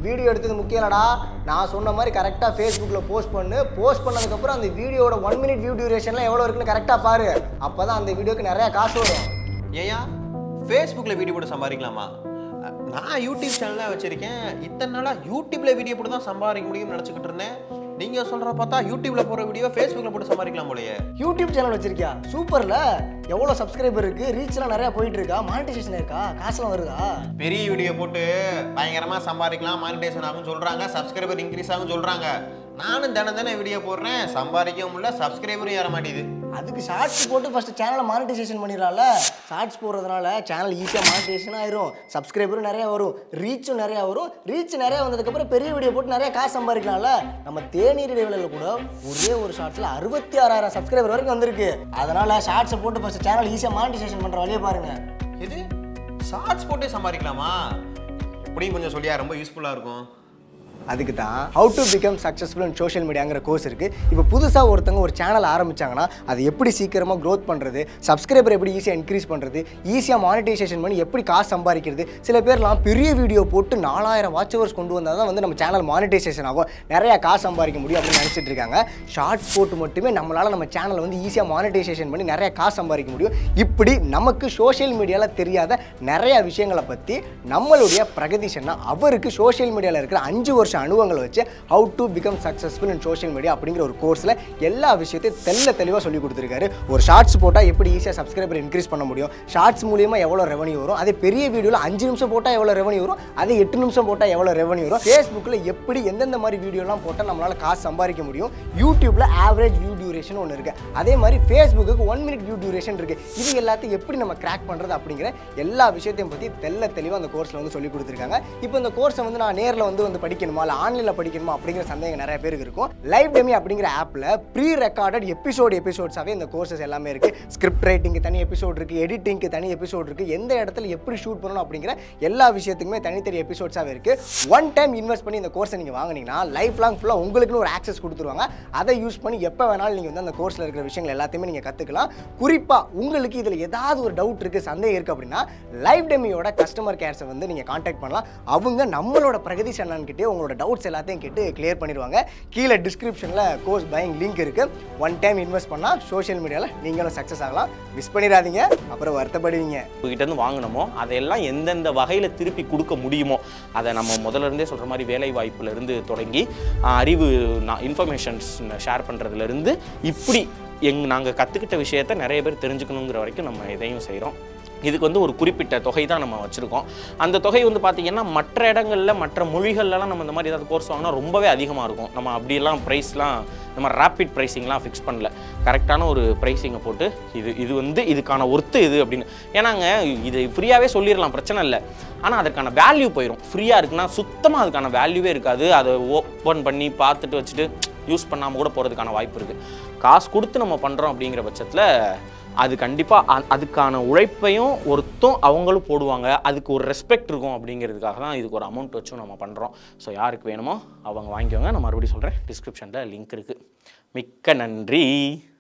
video எடுத்தது முக்கியம் இல்லடா நான் சொன்ன மாதிரி கரெக்டாக ஃபேஸ்புக்கில் போஸ்ட் பண்ணு போஸ்ட் பண்ணதுக்கப்புறம் அந்த வீடியோட ஒன் மினிட் வியூ டியூரேஷன்லாம் எவ்வளோ இருக்குன்னு கரெக்டாக பாரு அப்போ தான் அந்த வீடியோக்கு நிறையா காசு வரும் ஏயா ஃபேஸ்புக்கில் வீடியோ போட்டு சம்பாதிக்கலாமா அஹ், நான் யூடியூப் சேனலாக வச்சுருக்கேன் இத்தனை நாளாக யூடியூப்பில் வீடியோ போட்டு தான் சம்பாதிக்க முடியும்னு நினச்சிக்கிட்டு இருந்தேன் நீங்கள் சொல்கிற பார்த்தா யூடியூப்பில் போகிற வீடியோ ஃபேஸ்புக்கில் போட்டு சம்பாதிக்கலாம் போலயே யூடியூப் சேனல் வச்சிருக்கியா சூப்பர்ல எவ்வளோ சப்ஸ்கிரைபர் இருக்கு ரீச்லாம் நிறையா போயிட்டு இருக்கா மானிட்டைசேஷன் இருக்கா காசுலாம் வருதா பெரிய வீடியோ போட்டு பயங்கரமாக சம்பாதிக்கலாம் மானிட்டேஷன் ஆகும் சொல்கிறாங்க சப்ஸ்கிரைபர் இன்க்ரீஸ் ஆகும் சொல்கிறாங்க நானும் தினம் தினம் வீடியோ போடுறேன் சம்பாதிக்கவும் முடியல சப்ஸ்கிரைபரும் ஏற மாட்டேது அதுக்கு ஷார்ட்ஸ் போட்டு ஃபர்ஸ்ட் சேனலை மானிட்டைசேஷன் பண்ணிடலாம்ல ஷார்ட்ஸ் போடுறதுனால சேனல் ஈஸியாக மானிட்டைசேஷன் ஆயிரும் சப்ஸ்கிரைபரும் நிறைய வரும் ரீச்சும் நிறைய வரும் ரீச் நிறைய வந்ததுக்கப்புறம் பெரிய வீடியோ போட்டு நிறைய காசு சம்பாதிக்கலாம்ல நம்ம தேநீர் இடைவெளியில் கூட ஒரே ஒரு ஷார்ட்ஸில் அறுபத்தி ஆறாயிரம் சப்ஸ்கிரைபர் வரைக்கும் வந்திருக்கு அதனால ஷார்ட்ஸை போட்டு ஃபர்ஸ்ட் சேனல் ஈஸியாக மானிட்டைசேஷன் பண்ணுற வழியை பாருங்க எது ஷார்ட்ஸ் போட்டே சம்பாதிக்கலாமா எப்படியும் கொஞ்சம் சொல்லியா ரொம்ப யூஸ்ஃபுல்லாக இருக்கும் அதுக்கு தான் how to become successful in social மீடியாங்கிற கோர்ஸ் இருக்குது இப்போ புதுசாக ஒருத்தவங்க ஒரு சேனல் ஆரம்பிச்சாங்கன்னா அது எப்படி சீக்கிரமாக க்ரோத் பண்ணுறது சப்ஸ்கிரைபர் எப்படி ஈஸியாக இன்க்ரீஸ் பண்ணுறது ஈஸியாக மானிட்டைசேஷன் பண்ணி எப்படி காசு சம்பாதிக்கிறது சில பேர்லாம் பெரிய வீடியோ போட்டு நாலாயிரம் வாட்ச் ஹவர்ஸ் கொண்டு வந்தால் தான் வந்து நம்ம சேனல் மானிட்டைசேஷன் ஆகும் நிறையா காசு சம்பாதிக்க முடியும் அப்படின்னு நினச்சிட்டு இருக்காங்க ஷார்ட்ஸ் போட்டு மட்டுமே நம்மளால் நம்ம சேனலை வந்து ஈஸியாக மானிட்டைசேஷன் பண்ணி நிறைய காசு சம்பாதிக்க முடியும் இப்படி நமக்கு சோஷியல் மீடியாவில் தெரியாத நிறைய விஷயங்களை பற்றி நம்மளுடைய பிரகதீஷன்னா அவருக்கு சோஷியல் மீடியாவில் இருக்கிற அஞ்சு வருஷம் அனுபவங்களை வச்சு how to become successful in social media அப்படிங்கிற ஒரு கோர்ஸில் எல்லா விஷயத்தையும் தெல்ல தெளிவாக சொல்லி கொடுத்துருக்காரு ஒரு ஷார்ட்ஸ் போட்டால் எப்படி ஈஸியாக சப்ஸ்கிரைபர் இன்க்ரீஸ் பண்ண முடியும் ஷார்ட்ஸ் மூலியமாக எவ்வளோ ரெவன்யூ வரும் அதே பெரிய வீடியோவில் அஞ்சு நிமிஷம் போட்டால் எவ்வளோ ரெவன்யூ வரும் அதே எட்டு நிமிஷம் போட்டால் எவ்வளோ ரெவன்யூ வரும் ஃபேஸ்புக்கில் எப்படி எந்தெந்த மாதிரி வீடியோலாம் போட்டால் நம்மளால் காசு சம்பாதிக்க முடியும் யூடியூப்பில் ஆவரேஜ் வியூ டியூரேஷன் ஒன்று இருக்குது அதே மாதிரி ஃபேஸ்புக்கு ஒன் மினிட் வியூ டியூரேஷன் இருக்குது இது எல்லாத்தையும் எப்படி நம்ம கிராக் பண்ணுறது அப்படிங்கிற எல்லா விஷயத்தையும் பற்றி தெல்ல தெளிவாக அந்த கோர்ஸில் வந்து சொல்லி கொடுத்துருக்காங்க இப்போ இந்த கோர்ஸை வந்து நான் நேரில் வந்து வந்து படிக்கணுமா இல்லை ஆன்லைனில் படிக்கணுமா அப்படிங்கிற சந்தேகம் நிறைய பேருக்கு இருக்கும் லைவ் டெமி அப்படிங்கிற ஆப்பில் ப்ரீ ரெக்கார்டட் எபிசோடு எபிசோட்ஸாகவே இந்த கோர்சஸ் எல்லாமே இருக்குது ஸ்கிரிப்ட் ரைட்டிங்க்கு தனி எபிசோட் இருக்குது எடிட்டிங்க்கு தனி எபிசோட் இருக்குது எந்த இடத்துல எப்படி ஷூட் பண்ணணும் அப்படிங்கிற எல்லா விஷயத்துக்குமே தனித்தனி எபிசோட்ஸாகவே இருக்குது ஒன் டைம் இன்வெஸ்ட் பண்ணி இந்த கோர்ஸை நீங்கள் வாங்குனீங்கன்னா லைஃப் லாங் ஃபுல்லாக உங்களுக்குன்னு ஒரு ஆக்சஸ் கொடுத்துருவாங்க அதை யூஸ் பண்ணி எப்போ வேணாலும் நீங்கள் வந்து அந்த கோர்ஸில் இருக்கிற விஷயங்கள் எல்லாத்தையுமே நீங்கள் கற்றுக்கலாம் குறிப்பாக உங்களுக்கு இதில் ஏதாவது ஒரு டவுட் இருக்குது சந்தேகம் இருக்குது அப்படின்னா லைவ் டெமியோட கஸ்டமர் கேர்ஸை வந்து நீங்கள் காண்டாக்ட் பண்ணலாம் அவங்க நம்மளோட பிரகதீஷ் அண்ணன்கிட்டே உங்களோட டவுட்ஸ் எல்லாத்தையும் கேட்டு கிளியர் பண்ணிடுவாங்க கீழே டிஸ்கிரிப்ஷனில் கோர்ஸ் பையிங் லிங்க் இருக்குது ஒன் டைம் இன்வெஸ்ட் பண்ணால் சோஷியல் மீடியாவில் நீங்களும் சக்ஸஸ் ஆகலாம் மிஸ் பண்ணிடாதீங்க அப்புறம் வருத்தப்படுவீங்க இருந்து வாங்கினோமோ அதையெல்லாம் எந்தெந்த வகையில் திருப்பி கொடுக்க முடியுமோ அதை நம்ம முதல்ல இருந்தே சொல்கிற மாதிரி வேலை வாய்ப்புல இருந்து தொடங்கி ஆஹ், அறிவு இன்ஃபர்மேஷன்ஸ் ஷேர் பண்ணுறதுலேருந்து இப்படி எங் நாங்கள் கற்றுக்கிட்ட விஷயத்த நிறைய பேர் தெரிஞ்சுக்கணுங்கிற வரைக்கும் நம்ம இதையும் செய்கிறோம் இதுக்கு வந்து ஒரு குறிப்பிட்ட தொகை தான் நம்ம வச்சுருக்கோம் அந்த தொகை வந்து பார்த்திங்கன்னா மற்ற இடங்களில் மற்ற மொழிகள்லாம் நம்ம இந்த மாதிரி ஏதாவது கோர்ஸ் வாங்கினா ரொம்பவே அதிகமாக இருக்கும் நம்ம அப்படியெல்லாம் ப்ரைஸ்லாம் நம்ம ரேப்பிட் ப்ரைஸிங்லாம் ஃபிக்ஸ் பண்ணல கரெக்டான ஒரு ப்ரைஸிங்கை போட்டு இது இது வந்து இதுக்கான ஒர்த்து இது அப்படின்னு ஏன்னாங்க இது ஃப்ரீயாகவே சொல்லிடலாம் பிரச்சனை இல்லை ஆனால் அதற்கான வேல்யூ போயிடும் ஃப்ரீயாக இருக்குன்னா சுத்தமாக அதுக்கான வேல்யூவே இருக்காது அதை ஓப்பன் பண்ணி பார்த்துட்டு வச்சுட்டு யூஸ் பண்ணாமல் கூட போகிறதுக்கான வாய்ப்பு இருக்குது காசு கொடுத்து நம்ம பண்ணுறோம் அப்படிங்கிற பட்சத்தில் அது கண்டிப்பாக அதுக்கான உழைப்பையும் ஒருத்தம் அவங்களும் போடுவாங்க அதுக்கு ஒரு ரெஸ்பெக்ட் இருக்கும் அப்படிங்கிறதுக்காக தான் இதுக்கு ஒரு அமௌண்ட் வச்சும் நம்ம பண்ணுறோம் ஸோ யாருக்கு வேணுமோ அவங்க வாங்கிக்கோங்க நான் மறுபடியும் சொல்கிறேன் டிஸ்கிரிப்ஷனில் லிங்க் இருக்குது மிக்க நன்றி